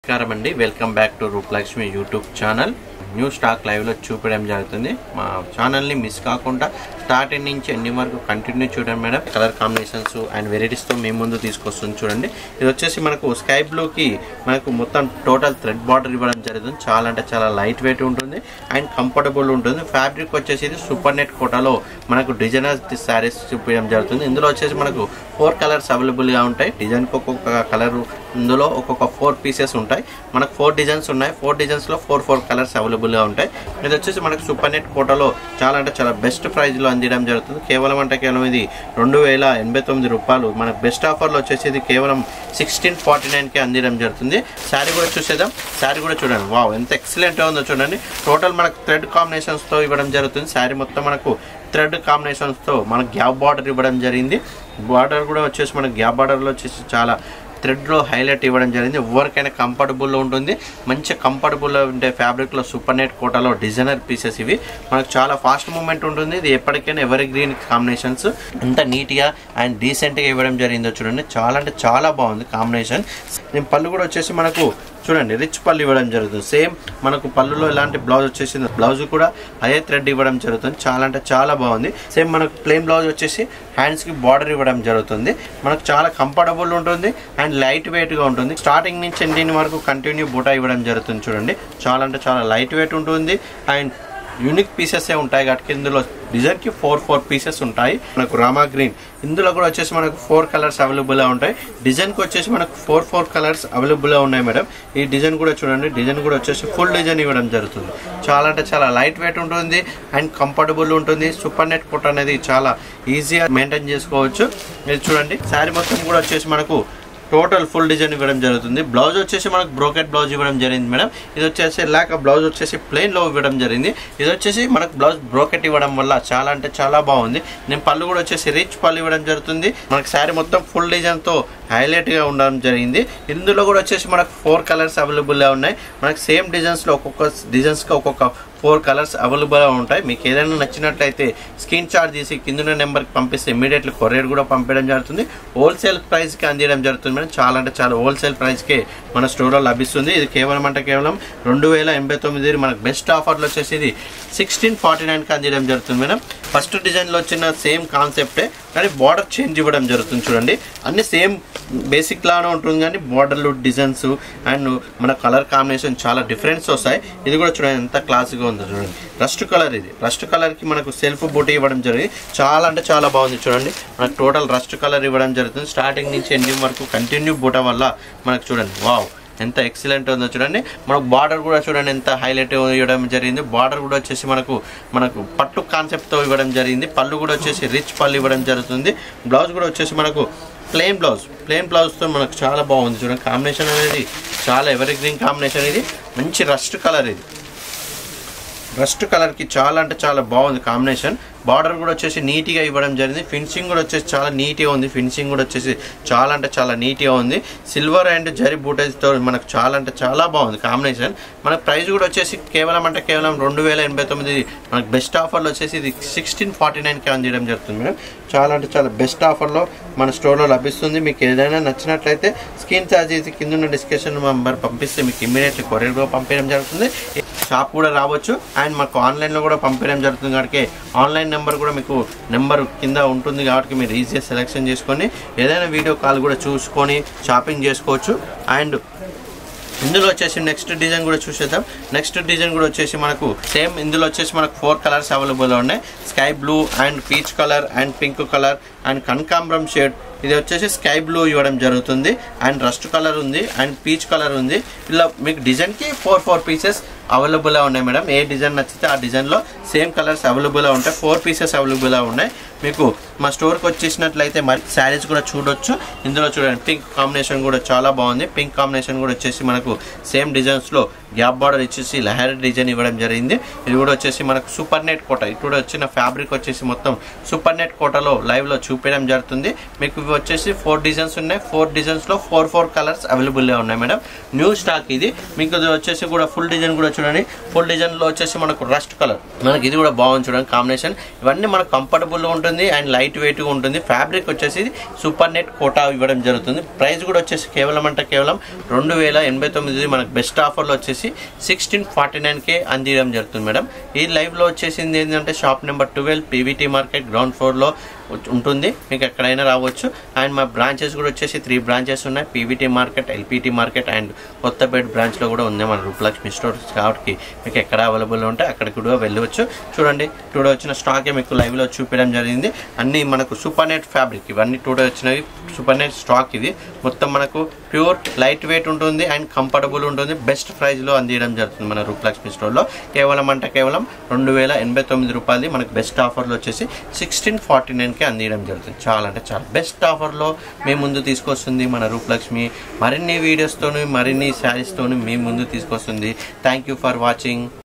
నమస్కారం అండి welcome back to Roopalakshmi YouTube channel new stock లైవ్లో చూపించడం జరుగుతుంది మా ఛానల్ని మిస్ కాకుండా స్టార్టింగ్ నుంచి ఎండింగ్ వరకు కంటిన్యూ చూడండి మేడం కలర్ కాంబినేషన్స్ అండ్ వెరైటీస్తో మేము ముందు తీసుకొస్తుంది చూడండి ఇది వచ్చేసి మనకు స్కై బ్లూకి మనకు మొత్తం టోటల్ థ్రెడ్ బార్డర్ ఇవ్వడం జరుగుతుంది చాలా అంటే చాలా లైట్ వెయిట్ ఉంటుంది అండ్ కంఫర్టబుల్ ఉంటుంది ఫ్యాబ్రిక్ వచ్చేసి ఇది సూపర్ నెట్ కోటాలో మనకు డిజైనర్ శారీస్ చూపించడం జరుగుతుంది ఇందులో వచ్చేసి మనకు ఫోర్ కలర్స్ అవైలబుల్గా ఉంటాయి డిజైన్కి ఒక్కొక్క కలర్ ఇందులో ఒక్కొక్క ఫోర్ పీసెస్ ఉంటాయి మనకు ఫోర్ డిజైన్స్ ఉన్నాయి ఫోర్ డిజైన్స్లో ఫోర్ ఫోర్ కలర్స్ అవైలబుల్గా ఉంటాయి ఇది వచ్చేసి మనకు సూపర్ నెట్ కోటలో చాలా అంటే చాలా బెస్ట్ ప్రైస్లో అందించడం జరుగుతుంది కేవలం అంటే కేవలం ఇది రెండు వేల ఎనభై తొమ్మిది రూపాయలు మనకు బెస్ట్ ఆఫర్లో వచ్చేసి ఇది కేవలం సిక్స్టీన్ ఫార్టీ నైన్కి అందించడం జరుగుతుంది శారీ కూడా చూసేద్దాం శారీ కూడా చూడండి వావ్ ఎంత ఎక్సలెంట్ ఉందో చూడండి టోటల్ మనకు థ్రెడ్ కాంబినేషన్స్తో ఇవ్వడం జరుగుతుంది శారీ మొత్తం మనకు థ్రెడ్ కాంబినేషన్స్తో మనకు గ్యాప్ బార్డర్ ఇవ్వడం జరిగింది బార్డర్ కూడా వచ్చేసి మనకు గ్యాప్ బార్డర్లో వచ్చేసి చాలా థ్రెడ్లో హైలైట్ ఇవ్వడం జరిగింది ఎవరికైనా కంఫర్టబుల్లో ఉంటుంది మంచి కంఫర్టబుల్లో ఉండే ఫ్యాబ్రిక్లో సూపర్ నెట్ కోటాలో డిజైనర్ పీసెస్ ఇవి మనకు చాలా ఫాస్ట్ మూమెంట్ ఉంటుంది ఇది ఎప్పటికైనా ఎవరి గ్రీన్ కాంబినేషన్స్ ఎంత నీట్గా అండ్ డీసెంట్గా ఇవ్వడం జరిగిందో చూడండి చాలా అంటే చాలా బాగుంది కాంబినేషన్ దీని పళ్ళు కూడా వచ్చేసి మనకు చూడండి రిచ్ పళ్ళు ఇవ్వడం జరుగుతుంది సేమ్ మనకు పళ్ళులో ఎలాంటి బ్లౌజ్ వచ్చేసింది బ్లౌజ్ కూడా అదే థ్రెడ్ ఇవ్వడం జరుగుతుంది చాలా అంటే చాలా బాగుంది సేమ్ మనకు ప్లెయిన్ బ్లౌజ్ వచ్చేసి హ్యాండ్స్కి బార్డర్ ఇవ్వడం జరుగుతుంది మనకు చాలా కంఫర్టబుల్ ఉంటుంది అండ్ లైట్ వెయిట్గా ఉంటుంది స్టార్టింగ్ నుంచి ఎండింగ్ వరకు కంటిన్యూ బూటా ఇవ్వడం జరుగుతుంది చూడండి చాలా అంటే చాలా లైట్ వెయిట్ ఉంటుంది అండ్ యూనిక్ పీసెస్ ఉంటాయి కాబట్టి ఇందులో డిజైన్కి ఫోర్ ఫోర్ పీసెస్ ఉంటాయి మనకు రామా గ్రీన్ ఇందులో కూడా వచ్చేసి మనకు ఫోర్ కలర్స్ అవైలబుల్గా ఉంటాయి డిజైన్కి వచ్చేసి మనకు ఫోర్ ఫోర్ కలర్స్ అవైలబుల్గా ఉన్నాయి మేడం ఈ డిజైన్ కూడా చూడండి డిజైన్ కూడా వచ్చేసి ఫుల్ డిజైన్ ఇవ్వడం జరుగుతుంది చాలా అంటే చాలా లైట్ వెయిట్ ఉంటుంది అండ్ కంఫర్టబుల్ ఉంటుంది సూపర్ నెట్ పుట్ అనేది చాలా ఈజీగా మెయింటైన్ చేసుకోవచ్చు ఇది చూడండి శారీ మొత్తం కూడా వచ్చేసి మనకు టోటల్ ఫుల్ డిజైన్ ఇవ్వడం జరుగుతుంది బ్లౌజ్ వచ్చేసి మనకు బ్రోకెట్ బ్లౌజ్ ఇవ్వడం జరిగింది మేడం ఇది వచ్చేసి లేక బ్లౌజ్ వచ్చేసి ప్లెయిన్ లో ఇవ్వడం జరిగింది ఇది వచ్చేసి మనకు బ్లౌజ్ బ్రోకెట్ ఇవ్వడం వల్ల చాలా అంటే చాలా బాగుంది నేను పళ్ళు కూడా వచ్చేసి రిచ్ పళ్ళు ఇవ్వడం జరుగుతుంది మనకు శారీ మొత్తం ఫుల్ డిజైన్ తో హైలైట్ గా ఉండడం జరిగింది ఇందులో కూడా వచ్చేసి మనకు ఫోర్ కలర్స్ అవైలబుల్ గా ఉన్నాయి మనకు సేమ్ డిజైన్స్ లో ఒక్కొక్క డిజైన్స్ కి ఒక్కొక్క ఫోర్ కలర్స్ అవైలబుల్గా ఉంటాయి మీకు ఏదైనా నచ్చినట్లయితే స్క్రీన్ షాట్ తీసి కింద నెంబర్కి పంపిస్తే ఇమీడియట్లీ కొరియర్ కూడా పంపించడం జరుగుతుంది హోల్సేల్ ప్రైస్కి అందించడం జరుగుతుంది మేడం చాలా అంటే చాలా హోల్సేల్ ప్రైస్కే మన స్టోర్లో లభిస్తుంది ఇది కేవలం అంటే కేవలం రెండు వేల ఎనభై తొమ్మిది మనకు బెస్ట్ ఆఫర్లో వచ్చేసి ఇది సిక్స్టీన్ ఫార్టీ నైన్కి అందించడం జరుగుతుంది మేడం ఫస్ట్ డిజైన్లో వచ్చిన సేమ్ కాన్సెప్టే కానీ బార్డర్ చేంజ్ ఇవ్వడం జరుగుతుంది చూడండి అన్ని సేమ్ బేసిక్ లానే ఉంటుంది కానీ బార్డర్లు డిజైన్స్ అండ్ మన కలర్ కాంబినేషన్ చాలా డిఫరెన్స్ వస్తాయి ఇది కూడా చూడండి ఎంత క్లాస్గా ఉందో చూడండి రస్ట్ కలర్ ఇది రస్ట్ కలర్కి మనకు సెల్ఫ్ బూటీ ఇవ్వడం జరిగింది చాలా అంటే చాలా బాగుంది చూడండి మనకు టోటల్ రస్ట్ కలర్ ఇవ్వడం జరుగుతుంది స్టార్టింగ్ నుంచి ఎండింగ్ వరకు కంటిన్యూ బూట వల్ల మనకు చూడండి వావ్ ఎంత ఎక్సలెంట్ ఉందో చూడండి మనకు బార్డర్ కూడా చూడండి ఎంత హైలైట్ ఇవ్వడం జరిగింది బార్డర్ కూడా వచ్చేసి మనకు మనకు పట్టు కాన్సెప్ట్తో ఇవ్వడం జరిగింది పళ్ళు కూడా వచ్చేసి రిచ్ పళ్ళు ఇవ్వడం జరుగుతుంది బ్లౌజ్ కూడా వచ్చేసి మనకు ప్లెయిన్ బ్లౌజ్ ప్లెయిన్ బ్లౌజ్తో మనకు చాలా బాగుంది చూడండి కాంబినేషన్ అనేది చాలా ఎవరి గ్రీన్ కాంబినేషన్ ఇది మంచి రస్ట్ కలర్ ఇది రస్ట్ కలర్కి చాలా అంటే చాలా బాగుంది కాంబినేషన్ బార్డర్ కూడా వచ్చేసి నీట్గా ఇవ్వడం జరిగింది ఫినిషింగ్ కూడా వచ్చేసి చాలా నీట్గా ఉంది ఫినిషింగ్ కూడా వచ్చేసి చాలా అంటే చాలా నీట్గా ఉంది సిల్వర్ అండ్ జరి బూటేజ్తో మనకు చాలా అంటే చాలా బాగుంది కాంబినేషన్ మన ప్రైస్ కూడా వచ్చేసి కేవలం అంటే కేవలం రెండు వేల ఎనభై తొమ్మిది మనకు బెస్ట్ ఆఫర్లో వచ్చేసి ఇది సిక్స్టీన్ ఫార్టీ నైన్కి అందించడం జరుగుతుంది మేడం చాలా అంటే చాలా బెస్ట్ ఆఫర్లో మన స్టోర్లో లభిస్తుంది మీకు ఏదైనా నచ్చినట్లయితే స్క్రీన్ ఛార్జ్ చేసి కింద ఉన్న డిస్కషన్ నెంబర్ పంపిస్తే మీకు ఇమీడియట్లీ కొరియర్ కూడా పంపించడం జరుగుతుంది షాప్ కూడా రావచ్చు అండ్ మాకు ఆన్లైన్లో కూడా పంపించడం జరుగుతుంది కాబట్టి ఆన్లైన్ నెంబర్ కూడా మీకు నెంబర్ కింద ఉంటుంది కాబట్టి మీరు ఈజీగా సెలెక్షన్ చేసుకొని ఏదైనా వీడియో కాల్ కూడా చూసుకొని షాపింగ్ చేసుకోవచ్చు అండ్ ఇందులో వచ్చేసి నెక్స్ట్ డిజైన్ కూడా చూసేద్దాం నెక్స్ట్ డిజైన్ కూడా వచ్చేసి మనకు సేమ్ ఇందులో వచ్చేసి మనకు ఫోర్ కలర్స్ అవైలబుల్ ఉన్నాయి sky blue and peach colour and pink colour and కనకాంబరం షేడ్ ఇది వచ్చేసి స్కై బ్లూ ఇవ్వడం జరుగుతుంది అండ్ రస్ట్ కలర్ ఉంది అండ్ పీచ్ కలర్ ఉంది ఇలా మీకు డిజైన్కి ఫోర్ ఫోర్ పీసెస్ అవైలబుల్గా ఉన్నాయి మేడం ఏ డిజైన్ నచ్చితే ఆ డిజైన్లో సేమ్ కలర్స్ అవైలబుల్గా ఉంటాయి ఫోర్ పీసెస్ అవైలబుల్గా ఉన్నాయి మీకు మా స్టోర్కి వచ్చేసినట్లయితే మరి శారీస్ కూడా చూడొచ్చు ఇందులో చూడండి పింక్ కాంబినేషన్ కూడా చాలా బాగుంది పింక్ కాంబినేషన్ కూడా వచ్చేసి మనకు సేమ్ డిజైన్స్లో గ్యాప్ బార్డర్ ఇచ్చేసి లహర్ డిజైన్ ఇవ్వడం జరిగింది ఇది కూడా వచ్చేసి మనకు సూపర్ నెట్ కోట ఇప్పుడు వచ్చిన ఫ్యాబ్రిక్ వచ్చేసి మొత్తం సూపర్ నెట్ కోటలో లైవ్లో చూపించడం జరుగుతుంది మీకు ఇవి వచ్చేసి ఫోర్ డిజైన్స్ ఉన్నాయి ఫోర్ డిజైన్స్లో ఫోర్ ఫోర్ కలర్స్ అవైలబుల్గా ఉన్నాయి మేడం న్యూ స్టాక్ ఇది మీకు ఇది వచ్చేసి కూడా ఫుల్ డిజైన్ కూడా చూడండి ఫుల్ డిజైన్లో వచ్చేసి మనకు రస్ట్ కలర్ మనకి ఇది కూడా బాగుంది చూడండి కాంబినేషన్ ఇవన్నీ మనకు కంఫర్టబుల్ ఉంటుంది అండ్ లైట్ వెయిట్గా ఉంటుంది ఫ్యాబ్రిక్ వచ్చేసి సూపర్ నెట్ కోటా ఇవ్వడం జరుగుతుంది ప్రైస్ కూడా వచ్చేసి కేవలం అంటే కేవలం రెండు వేల ఎనభై తొమ్మిది మనకు బెస్ట్ ఆఫర్లో వచ్చేసి సిక్స్టీన్ ఫార్టీ నైన్కే అందించడం జరుగుతుంది మేడం ఈ లైవ్లో వచ్చేసింది ఏంటంటే shop number twelve P V T market ground ఫ్లోర్లో ఉంటుంది మీకు ఎక్కడైనా రావచ్చు అండ్ మా బ్రాంచెస్ కూడా వచ్చేసి త్రీ బ్రాంచెస్ ఉన్నాయి P V T market L P T market and Kothapeta బ్రాంచ్లో కూడా ఉంది మన రూపలక్ష్మి స్టోర్స్ కాబట్టి మీకు ఎక్కడ అవైలబుల్ ఉంటే అక్కడికి కూడా వెళ్ళవచ్చు చూడండి టుడే వచ్చిన స్టాకే మీకు లైవ్లో చూపించడం జరిగింది అన్నీ మనకు సూపర్ నెట్ ఫ్యాబ్రిక్ ఇవన్నీ టుడే వచ్చినవి సూపర్ నెట్ స్టాక్ ఇది మొత్తం మనకు ప్యూర్ లైట్ వెయిట్ ఉంటుంది అండ్ కంఫర్టబుల్ ఉంటుంది బెస్ట్ ప్రైస్లో అందించడం జరుగుతుంది మన రూపలక్ష్మి స్టోర్లో కేవలం అంటే కేవలం రెండు వేల ఎనభై తొమ్మిది రూపాయలు మనకు బెస్ట్ ఆఫర్లో వచ్చేసి సిక్స్టీన్ ఫార్టీ నైన్కి అందించడం జరుగుతుంది చాలా అంటే చాలా బెస్ట్ ఆఫర్లో మీ ముందు తీసుకొస్తుంది మన రూపలక్ష్మి మరిన్ని వీడియోస్తోని మరిన్ని శారీస్తోని మీ ముందు తీసుకొస్తుంది థ్యాంక్ యూ ఫర్ వాచింగ్